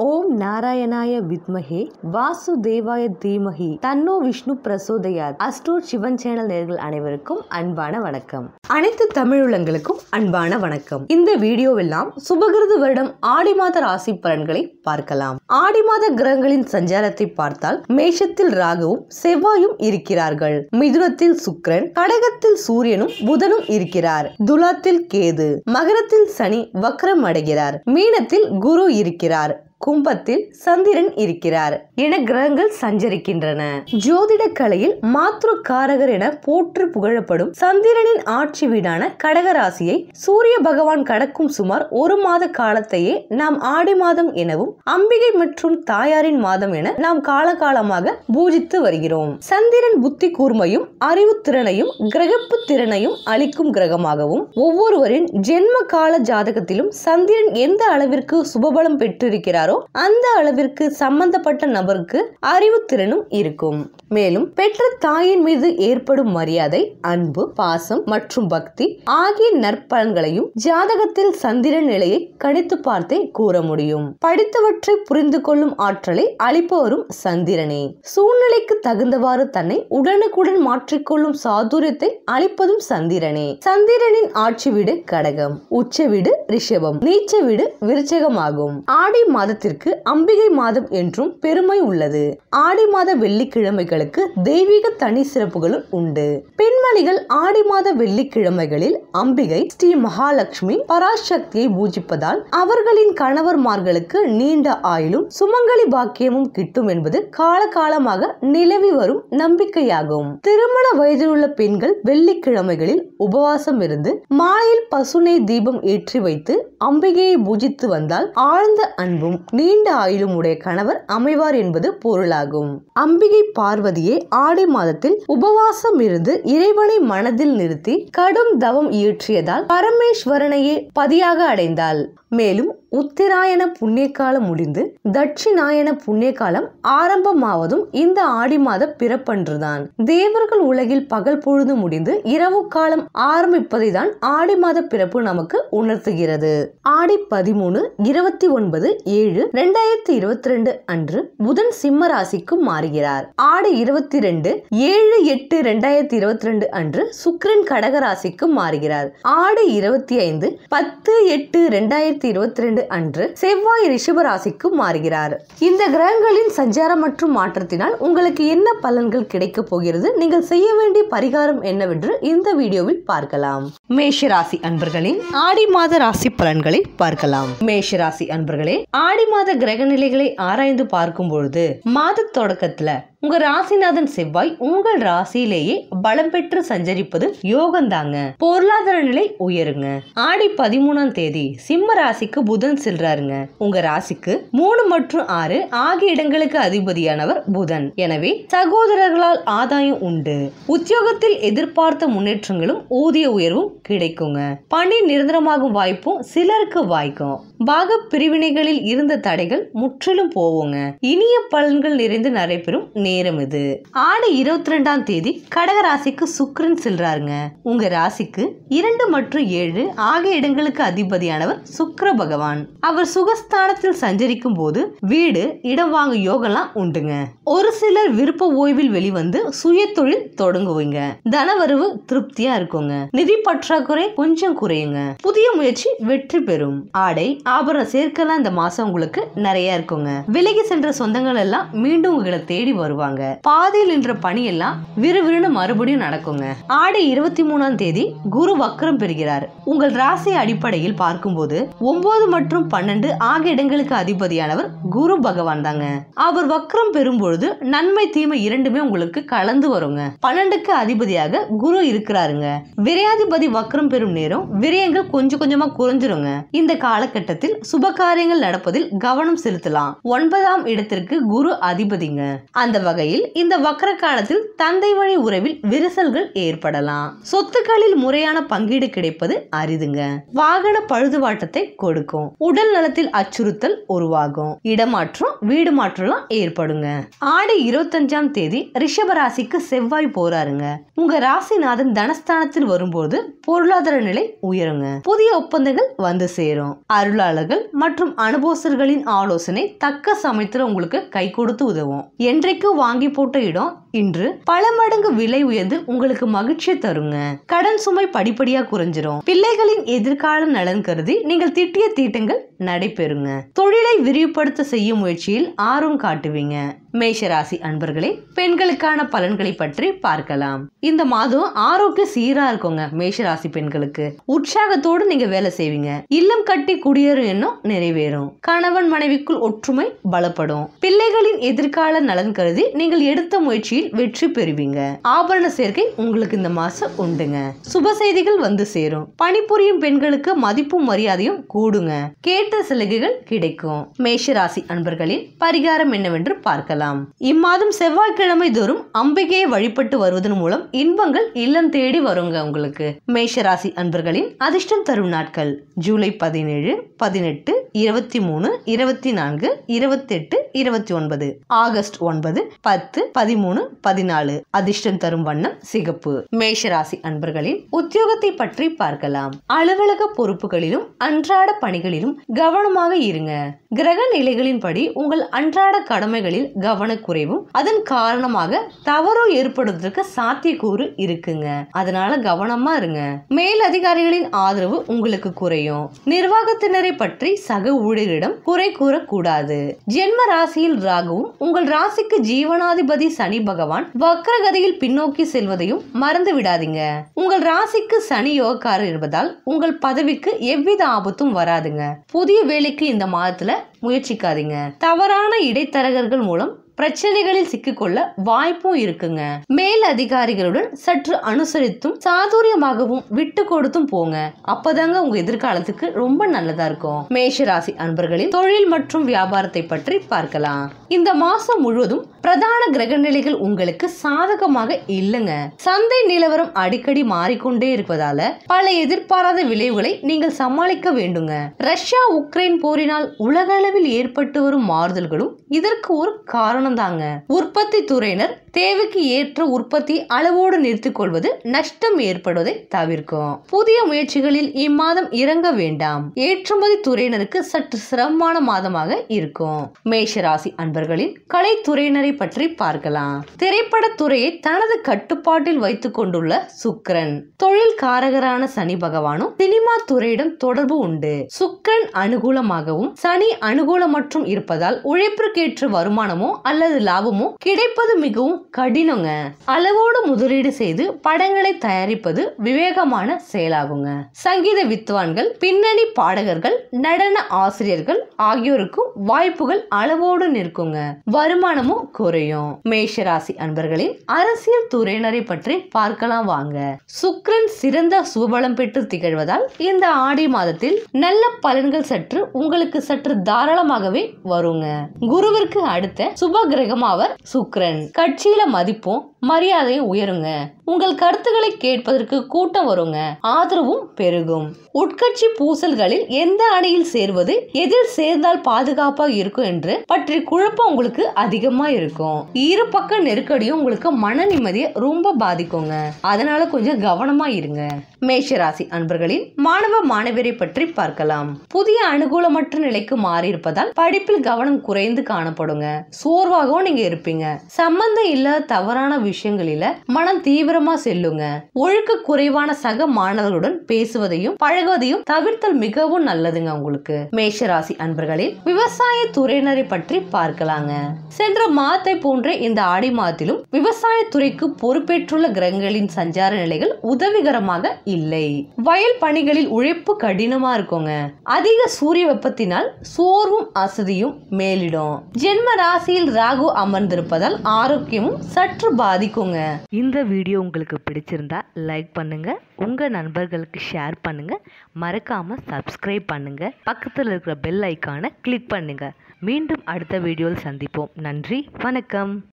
ஓம் நாராயணாய வித்மஹே வாசுதேவாய தீமஹி தன்னோ விஷ்ணு பிரசோதயாத் அஸ்ட்ரோட் சிவன் சேனல் நேர்கள் அனைவருக்கும் அன்பான வணக்கம் அனைத்து தமிழுள்ளங்களுக்கும் அன்பான வணக்கம் இந்த வீடியோவெல்லாம் சுபகிருது வருடம் ஆடி மாத ராசி பலன்களை பார்க்கலாம் ஆடி மாத கிரகங்களின் சஞ்சாரத்தை பார்த்தால் மேஷத்தில் ராகுவும் செவ்வாயும் இருக்கிறார்கள் மிதுனத்தில் சுக்கிரன் கடகத்தில் சூரியனும் புதனும் இருக்கிறார் துலாத்தில் கேது மகரத்தில் சனி வக்ரம் அடைகிறார் மீனத்தில் குரு இருக்கிறார் கும்பத்தில் சந்திரன் இருக்கிறார் என கிரகங்கள் சஞ்சரிக்கின்றன ஜோதிட கலையில் மாத்ரு காரகர் என போற்று புகழப்படும் சந்திரனின் ஆட்சி வீடான கடகராசியை சூரிய பகவான் கடக்கும் சுமார் ஒரு மாத காலத்தையே நாம் ஆடி மாதம் எனவும் அம்பிகை மற்றும் தாயாரின் மாதம் என நாம் காலகாலமாக பூஜித்து வருகிறோம் சந்திரன் புத்தி கூர்மையும் அறிவு திறனையும் கிரகப்பு திறனையும் அளிக்கும் கிரகமாகவும் ஒவ்வொருவரின் ஜென்ம கால ஜாதகத்திலும் சந்திரன் எந்த அளவிற்கு சுபபலம் பெற்றிருக்கிறாரோ அந்த அளவிற்கு சம்பந்தப்பட்ட நபருக்கு அறிவுத்திறனும் இருக்கும் மேலும் பெற்ற தாயின் மீது ஏற்படும் மரியாதை அன்பு பாசம் மற்றும் பக்தி ஆகிய நற்பலன்களையும் ஜாதகத்தில் சந்திரன் நிலையை கணித்து பார்த்தே கூற முடியும் படித்தவற்றை புரிந்து கொள்ளும் ஆற்றலை அளிப்பவரும் சந்திரனே சூழ்நிலைக்கு தகுந்தவாறு தன்னை உடனுக்குடன் மாற்றிக்கொள்ளும் சாதுரியத்தை அளிப்பதும் சந்திரனே சந்திரனின் ஆட்சி வீடு கடகம் உச்ச வீடு ரிஷபம் நீச்ச வீடு விருச்சகமாகும் ஆடி மாதத்திற்கு அம்பிகை மாதம் என்றும் பெருமை உள்ளது ஆடி மாத வெள்ளிக்கிழமைகளுக்கு தெய்வீக தனி சிறப்புகளும் உண்டு பெண்மணிகள் ஆடி மாத வெள்ளிக்கிழமைகளில் அம்பிகை ஸ்ரீ மகாலட்சுமி பராசக்தியை பூஜிப்பதால் அவர்களின் கணவர்மார்களுக்கு நீண்ட ஆயுளும் சுமங்கலி பாக்கியமும் கிட்டும் என்பது காலகாலமாக நிலவி வரும் நம்பிக்கையாகும் திருமண வயதிலுள்ள பெண்கள் வெள்ளிக்கிழமைகளில் உபவாசம் இருந்து மாலையில் பசுனை தீபம் ஏற்றி வைத்து அம்பிகையை பூஜித்து வந்தால் ஆழ்ந்த அன்பும் நீண்ட ஆயுளும் உடைய கணவர் அமைவார் என்பது பொருளாகும் அம்பிகை பார்வதியே ஆடி மாதத்தில் உபவாசம் இருந்து இறைவனை மனதில் நிறுத்தி கடும் தவம் இயற்றியதால் பரமேஸ்வரனையே பதியாக அடைந்தாள் மேலும் உத்திராயண புண்ணிய காலம் முடிந்து தட்சிணாயன புண்ணிய காலம் ஆரம்பமாவதும் இந்த ஆடி மாத பிறப்பன்றுதான் தேவர்கள் உலகில் பகல் பொழுது முடிந்து இரவு காலம் ஆரம்பிப்பதை தான் ஆடி மாத பிறப்பு நமக்கு உணர்த்துகிறது ஆடி பதிமூணு இருபத்தி ஒன்பது ஏழு ரெண்டாயிரத்தி இருபத்தி ரெண்டு அன்று புதன் சிம்ம ராசிக்கு மாறுகிறார் ஆடி இருபத்தி ரெண்டு ஏழு எட்டு ரெண்டாயிரத்தி இருபத்தி ரெண்டு அன்று சுக்கிரன் கடக ராசிக்கு மாறுகிறார் ஆடி இருபத்தி ஐந்து பத்து எட்டு ரெண்டாயிரத்தி இருபத்தி ரெண்டு அன்று செவ்வாய் ரிஷப ராசிக்கு மாறுகிறார் இந்த கிரகங்களின் சஞ்சாரம் மற்றும் மாற்றத்தினால் உங்களுக்கு என்ன பலன்கள் கிடைக்க போகிறது நீங்கள் செய்ய வேண்டிய பரிகாரம் என்னவென்று இந்த வீடியோவில் பார்க்கலாம் மேஷ ராசி அன்பர்களின் ஆடி மாத ராசி பலன்களை பார்க்கலாம் மேஷ ராசி அன்பர்களே ஆடி மாத கிரக நிலைகளை ஆராய்ந்து பார்க்கும் பொழுது மாத தொடக்கத்துல உங்க ராசிநாதன் செவ்வாய் உங்கள் ராசியிலேயே பலம் பெற்று சஞ்சரிப்பது யோகந்தாங்க பொருளாதார நிலை உயருங்க ஆடி பதிமூணாம் தேதி சிம்ம ராசிக்கு புதன் செல்றாருங்க உங்க ராசிக்கு மூணு மற்றும் ஆறு ஆகிய இடங்களுக்கு அதிபதியானவர் புதன் எனவே சகோதரர்களால் ஆதாயம் உண்டு உத்தியோகத்தில் எதிர்பார்த்த முன்னேற்றங்களும் ஊதிய உயர்வும் கிடைக்குங்க பணி நிரந்தரமாகும் வாய்ப்பும் சிலருக்கு வாய்க்கும் பாக பிரிவினைகளில் இருந்த தடைகள் முற்றிலும் போவோங்க இனிய பலன்கள் நிறைந்து நடைபெறும் நேரம் இது ஆடி இருபத்தி ரெண்டாம் தேதி கடக ராசிக்கு சுக்கிரன் செல்றாருங்க உங்க ராசிக்கு இரண்டு மற்றும் ஏழு ஆகிய இடங்களுக்கு அதிபதியானவர் சுக்கிர பகவான் அவர் சுகஸ்தானத்தில் சஞ்சரிக்கும் போது வீடு இடம் வாங்க யோகம்லாம் உண்டுங்க ஒரு சிலர் விருப்ப ஓய்வில் வெளிவந்து சுய தொழில் தொடங்குவீங்க தனவரவு திருப்தியா இருக்குங்க நிதி பற்றாக்குறை கொஞ்சம் குறையுங்க புதிய முயற்சி வெற்றி பெறும் ஆடை ஆபரணம் சேர்க்கலாம் இந்த மாசம் உங்களுக்கு நிறைய இருக்குங்க விலகி சென்ற சொந்தங்கள் எல்லாம் மீண்டும் உங்களை தேடி வருவாங்க பாதையில் நின்ற பணி எல்லாம் விறுவிறுன்னு மறுபடியும் நடக்குங்க ஆடி இருபத்தி மூணாம் தேதி குரு வக்ரம் பெறுகிறார் உங்கள் ராசி அடிப்படையில் பார்க்கும்போது ஒன்பது மற்றும் பன்னெண்டு ஆகிய இடங்களுக்கு அதிபதியானவர் குரு பகவான் தாங்க அவர் வக்ரம் பெறும் பொழுது நன்மை தீமை இரண்டுமே உங்களுக்கு கலந்து வருங்க பன்னெண்டுக்கு அதிபதியாக குரு இருக்கிறாருங்க விரையாதிபதி வக்ரம் பெறும் நேரம் விரயங்கள் கொஞ்சம் கொஞ்சமா குறைஞ்சிருங்க இந்த காலகட்டத்தில் சுப காரியங்கள் நடப்பதில் கவனம் செலுத்தலாம் ஒன்பதாம் இடத்திற்கு குரு அதிபதிங்க அந்த வகையில் இந்த வக்ர காலத்தில் தந்தை வழி உறவில் விரிசல்கள் ஏற்படலாம் சொத்துக்களில் முறையான பங்கீடு கிடைப்பது அரிதுங்க வாகன பழுதுவாட்டத்தை கொடுக்கும் உடல் நலத்தில் அச்சுறுத்தல் உருவாகும் இடமாற்றம் வீடு மாற்றம்லாம் ஏற்படுங்க ஆடி இருபத்தஞ்சாம் தேதி ரிஷப ராசிக்கு செவ்வாய் போறாருங்க உங்க ராசிநாதன் தனஸ்தானத்தில் வரும்போது பொருளாதார நிலை உயருங்க புதிய ஒப்பந்தங்கள் வந்து சேரும் அருளாளர்கள் மற்றும் அனுபவஸ்தர்களின் ஆலோசனை தக்க சமயத்துல உங்களுக்கு கை கொடுத்து உதவும் என்றைக்கு வாங்கி போட்ட இடம் இன்று பல மடங்கு விலை உயர்ந்து உங்களுக்கு மகிழ்ச்சியை தருங்க கடன் சுமை படிப்படியா குறைஞ்சிரும் பிள்ளைகளின் எதிர்கால நலன் கருதி நீங்கள் திட்டிய தீட்டங்கள் நடைபெறுங்க தொழிலை விரிவுபடுத்த செய்யும் முயற்சியில் ஆர்வம் காட்டுவீங்க மேஷராசி அன்பர்களே பெண்களுக்கான பலன்களை பற்றி பார்க்கலாம் இந்த மாதம் ஆரோக்கிய சீரா இருக்குங்க மேஷராசி பெண்களுக்கு உற்சாகத்தோடு நீங்க வேலை செய்வீங்க இல்லம் கட்டி குடியேறும் எண்ணம் நிறைவேறும் கணவன் மனைவிக்குள் ஒற்றுமை பலப்படும் பிள்ளைகளின் எதிர்கால நலன் கருதி நீங்கள் எடுத்த முயற்சியில் வெற்றி பெறுவீங்க ஆபரண சேர்க்கை உங்களுக்கு இந்த மாசம் உண்டுங்க சுப செய்திகள் வந்து சேரும் பணிபுரியும் பெண்களுக்கு மதிப்பும் மரியாதையும் கூடுங்க கேட்ட சலுகைகள் கிடைக்கும் மேஷராசி அன்பர்களின் பரிகாரம் என்னவென்று பார்க்கலாம் இம்மாதம் செவ்வாய்க்கிழமை தோறும் அம்பிகையை வழிபட்டு வருவதன் மூலம் இன்பங்கள் இல்லம் தேடி வருங்க உங்களுக்கு மேஷராசி அன்பர்களின் அதிர்ஷ்டம் தரும் நாட்கள் ஜூலை பதினேழு பதினெட்டு இருபத்தி மூணு இருபத்தி நான்கு இருபத்தெட்டு இருபத்தி ஒன்பது ஆகஸ்ட் ஒன்பது பத்து பதிமூணு பதினாலு அதிர்ஷ்டம் தரும் வண்ணம் சிகப்பு மேஷராசி அன்பர்களின் உத்தியோகத்தை பற்றி பார்க்கலாம் அலுவலக பொறுப்புகளிலும் அன்றாட பணிகளிலும் கவனமாக இருங்க கிரக நிலைகளின்படி உங்கள் அன்றாட கடமைகளில் கவனக்குறைவும் அதன் காரணமாக தவறு ஏற்படுவதற்கு சாத்தியக்கூறு இருக்குங்க அதனால கவனமா இருங்க மேல் அதிகாரிகளின் ஆதரவு உங்களுக்கு குறையும் நிர்வாகத்தினரை பற்றி சக ஊழியரிடம் குறை கூறக்கூடாது ஜென்ம ராசியில் ராகுவும் உங்கள் ராசிக்கு ஜீவனாதிபதி சனி பகவான் வக்ரகதியில் பின்னோக்கி செல்வதையும் மறந்து விடாதீங்க உங்கள் ராசிக்கு சனி யோகக்காரர் என்பதால் உங்கள் பதவிக்கு எவ்வித ஆபத்தும் வராதுங்க புதிய வேலைக்கு இந்த மாதத்துல முயற்சிக்காதீங்க தவறான இடைத்தரகர்கள் மூலம் பிரச்சனைகளில் சிக்கிக்கொள்ள வாய்ப்பும் இருக்குங்க மேல் அதிகாரிகளுடன் சற்று அனுசரித்தும் சாதுரியமாகவும் விட்டு கொடுத்தும் போங்க அப்பதாங்க உங்க எதிர்காலத்துக்கு ரொம்ப நல்லதா இருக்கும் மேஷராசி அன்பர்களின் தொழில் மற்றும் வியாபாரத்தை பற்றி பார்க்கலாம் இந்த மாசம் முழுவதும் பிரதான கிரக நிலைகள் உங்களுக்கு சாதகமாக இல்லைங்க சந்தை நிலவரம் அடிக்கடி மாறிக்கொண்டே இருப்பதால பல எதிர்பாராத விளைவுகளை நீங்கள் சமாளிக்க வேண்டுங்க ரஷ்யா உக்ரைன் போரினால் உலக அளவில் ஏற்பட்டு வரும் மாறுதல்களும் இதற்கு ஒரு காரணம் தாங்க உற்பத்தி துறையினர் தேவைக்கு ஏற்ற உற்பத்தி அளவோடு நிறுத்திக் கொள்வது நஷ்டம் ஏற்படுவதை தவிர்க்கும் புதிய முயற்சிகளில் இம்மாதம் இறங்க வேண்டாம் ஏற்றுமதி துறையினருக்கு சற்று சிரமமான மாதமாக இருக்கும் மேஷராசி அன்பர்களின் கலைத்துறையினரை பற்றி பார்க்கலாம் திரைப்பட துறையை தனது கட்டுப்பாட்டில் வைத்துக் கொண்டுள்ள சுக்கிரன் தொழில் காரகரான சனி பகவானும் சினிமா துறையிடம் தொடர்பு உண்டு சுக்கிரன் அனுகூலமாகவும் சனி அனுகூலமற்றும் இருப்பதால் உழைப்பிற்கேற்ற வருமானமோ அல்லது லாபமோ கிடைப்பது மிகவும் கடினங்க அளவோடு முதலீடு செய்து படங்களை தயாரிப்பது விவேகமான செயலாகுங்க சங்கீத வித்வான்கள் பின்னணி பாடகர்கள் நடன ஆசிரியர்கள் ஆகியோருக்கும் வாய்ப்புகள் அளவோடு நிற்குங்க வருமானமும் குறையும் மேஷராசி அன்பர்களின் அரசியல் துறையினரை பற்றி பார்க்கலாம் வாங்க சுக்கிரன் சிறந்த சுபபலம் பெற்று திகழ்வதால் இந்த ஆடி மாதத்தில் நல்ல பலன்கள் சற்று உங்களுக்கு சற்று தாராளமாகவே வருங்க குருவிற்கு அடுத்த சுப கிரகமாவர் சுக்கிரன் கட்சியில மதிப்பும் மரியாதையும் உயருங்க உங்கள் கருத்துக்களை கேட்பதற்கு கூட்டம் வருங்க ஆதரவும் பெருகும் உட்கட்சி பூசல்களில் எந்த அணியில் சேர்வது எதில் சேர்ந்தால் பாதுகாப்பாக இருக்கும் என்று பற்றி குழப்பம் உங்களுக்கு அதிகமா இருக்கும் இரு பக்க நெருக்கடியும் உங்களுக்கு மன நிம்மதியை ரொம்ப பாதிக்குங்க அதனால கொஞ்சம் கவனமா இருங்க மேஷராசி அன்பர்களின் மாணவ மாணவியரை பற்றி பார்க்கலாம் புதிய அனுகூலமற்ற நிலைக்கு மாறி இருப்பதால் படிப்பில் கவனம் குறைந்து காணப்படுங்க சோர்வாகவும் நீங்க இருப்பீங்க சம்பந்தம் இல்லாத தவறான விஷயங்களில மனம் தீவிரமா செல்லுங்க ஒழுக்க குறைவான சக மாணவர்களுடன் பேசுவதையும் பழகுவதையும் தவிர்த்தல் மிகவும் நல்லதுங்க உங்களுக்கு மேஷராசி அன்பர்களில் விவசாய துறையினரை பற்றி பார்க்கலாங்க சென்ற மாதத்தை போன்ற இந்த ஆடி மாதத்திலும் விவசாய துறைக்கு பொறுப்பேற்றுள்ள கிரகங்களின் சஞ்சார நிலைகள் உதவிகரமாக இல்லை வயல் பணிகளில் உழைப்பு கடினமா இருக்குங்க அதிக சூரிய வெப்பத்தினால் சோர்வும் அசதியும் மேலிடும் ஜென்ம ராசியில் ராகு அமர்ந்திருப்பதால் ஆரோக்கியமும் சற்று பாதிக்குங்க இந்த வீடியோ உங்களுக்கு பிடிச்சிருந்தா லைக் பண்ணுங்க உங்க நண்பர்களுக்கு ஷேர் பண்ணுங்க மறக்காம சப்ஸ்கிரைப் பண்ணுங்க பக்கத்தில் இருக்கிற பெல் ஐக்கானை கிளிக் பண்ணுங்க மீண்டும் அடுத்த வீடியோவில் சந்திப்போம் நன்றி வணக்கம்